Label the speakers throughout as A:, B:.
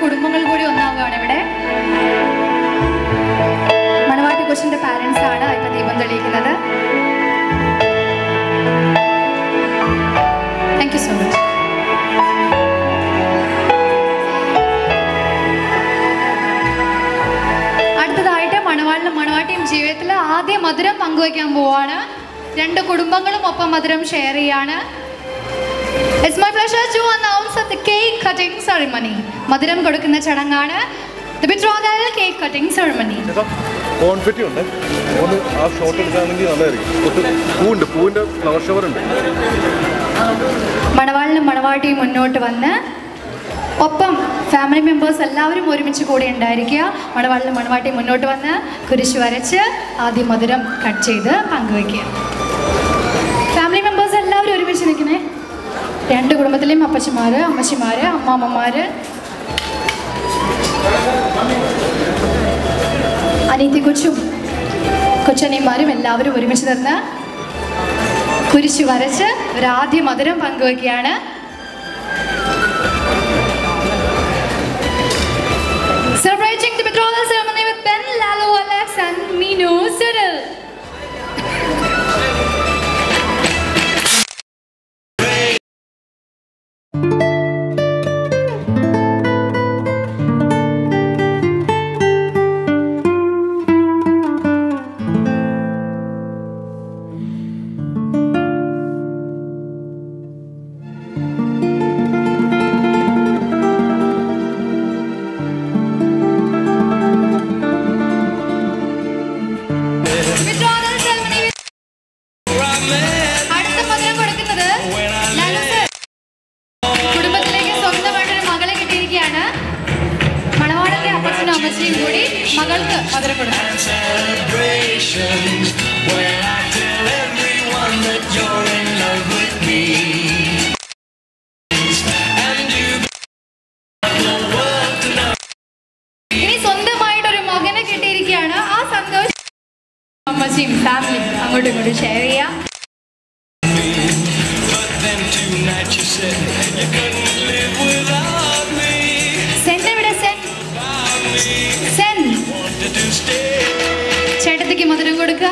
A: കുടുംബങ്ങൾ കൂടി ഒന്നാവുകയാണ് ഇവിടെ മണവാട്ടി കൊച്ചിന്റെ പാരന്റ്സ് ആണ് ഇപ്പൊ ദീപം തെളിയിക്കുന്നത് താങ്ക് യു സോ മച്ച് അടുത്തതായിട്ട് മണവാളിനും മണവാട്ടിയും ജീവിതത്തിൽ ആദ്യ മധുരം പങ്കുവയ്ക്കാൻ പോവാണ് രണ്ട് കുടുംബങ്ങളും ഒപ്പം മധുരം ഷെയർ ചെയ്യാണ് it's my pleasure to announce the cake cutting ceremony മധുരം കൊടുക്കുന്ന ചടങ്ങാണ് the betrothal cake cutting ceremony
B: ചേട്ടാ കോൺഫെറ്റി ഉണ്ട് ഒന്ന് ആ ഷോട്ട് എടുക്കുകയാണെങ്കിൽ നല്ലതായിരിക്കും കുറച്ച് പൂവുണ്ട് പൂവിൻ്റെ ഫ്ലവർ ഷവർ ഉണ്ട്
A: മണവാളിനും മണവാട്ടിയും മുന്നോട്ട് വന്ന് ഒപ്പം ഫാമിലി മെമ്പേഴ്സ് എല്ലാവരും ഒരുമിച്ച് കൂടി ഉണ്ടായിരിക്കുക മണവാളിനും മണവാട്ടിയും മുന്നോട്ട് വന്ന് കുരിശ് വരച്ച് ആദ്യം മധുരം കട്ട് ചെയ്ത് പങ്കുവയ്ക്കുക ഫാമിലി മെമ്പേഴ്സ് എല്ലാവരും ഒരുമിച്ച് നിൽക്കണേ രണ്ട് കുടുംബത്തിലെയും അപ്പച്ചമാര് അമ്മച്ചിമാര് അമ്മാമ്മമാര് അനീതി കൊച്ചും കൊച്ചനിയന്മാരും എല്ലാവരും ഒരുമിച്ച് നിന്ന് കുരിശ് വരച്ച് ഒരു ആദ്യ മധുരം പങ്കുവയ്ക്കുകയാണ് Celebrating the betrothal ceremony with Ben, Lalo, Alex, and Minu Cyril. Betrothal ceremony with അടുത്ത മധുരം കൊടുക്കുന്നത് ലാലു സർ കുടുംബത്തിലേക്ക് സ്വന്തമായിട്ടൊരു മകളെ കിട്ടിയിരിക്കുകയാണ് മണവാളന്റെ അപ്പച്ചനും അമ്മച്ചിയും കൂടി മകൾക്ക് മധുരം കൊടുക്കണം
C: celebrations when I tell everyone that you're in love with me. And you the world to know.
A: ഇനി സ്വന്തമായിട്ടൊരു മകനെ കിട്ടിയിരിക്കുകയാണ് ആ സന്തോഷം അമ്മച്ചിയും ഫാമിലിയും അങ്ങോട്ടും ഇങ്ങോട്ടും ഷെയർ ചെയ്യാം
C: But then tonight you said you couldn't live without me.
A: Sen എവിടെ Sen Sen
C: Wanted to stay.
A: ചേട്ടത്തിക്ക് മധുരം കൊടുക്കുക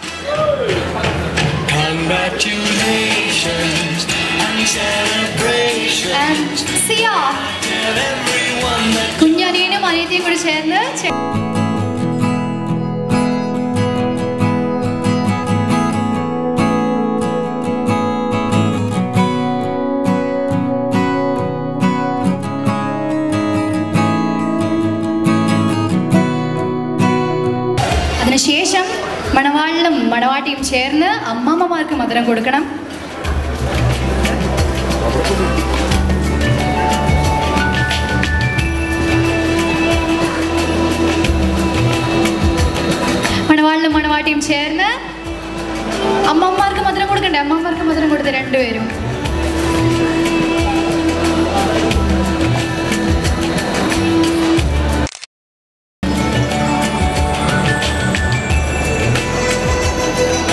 C: Congratulations and celebrations.
A: And Siya
C: Tell everyone that
A: കുഞ്ഞനിയനും അനിയത്തിയും കൂടി ചേർന്ന് ചേ- അതിനുശേഷം മണവാളിനും മണവാട്ടിയും ചേർന്ന് അമ്മമ്മമാർക്ക് മധുരം കൊടുക്കണം മണവാളിനും മണവാട്ടിയും ചേർന്ന് അമ്മമാർക്ക് മധുരം കൊടുക്കണ്ടേ അമ്മമാർക്ക് മധുരം കൊടുത്ത് രണ്ടുപേരും